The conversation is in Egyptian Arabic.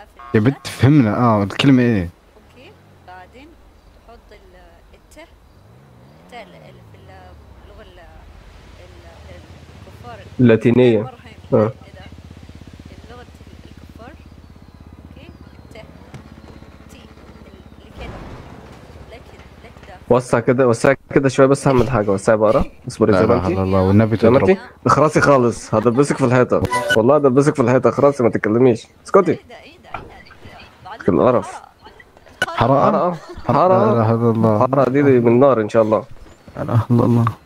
في يا بنت فهمنا اه الكلمة ايه اوكي بعدين تحط ال- الت الت ال- ال- في اللغة ال- ال- الكفار اللاتينية مرة آه. هي إذا اللغة الكفار اوكي الت تي اللي كده لكن لك ده وسع كده وسع كده شوية بس هعمل حاجة وسع بقى اصبري لا زي ما اله الا انتي الله والنبي زي ما تضرب انتي اخرسي خالص هدبسك في الحيطة والله هدبسك في الحيطة اخرسي ما تتكلميش اسكتي ايه ده ايه ده بعدين كل القرف. حرام. حرام حرام لا حرام اله الا الله حرام دي, دي من نار ان شاء الله لا اله الا الله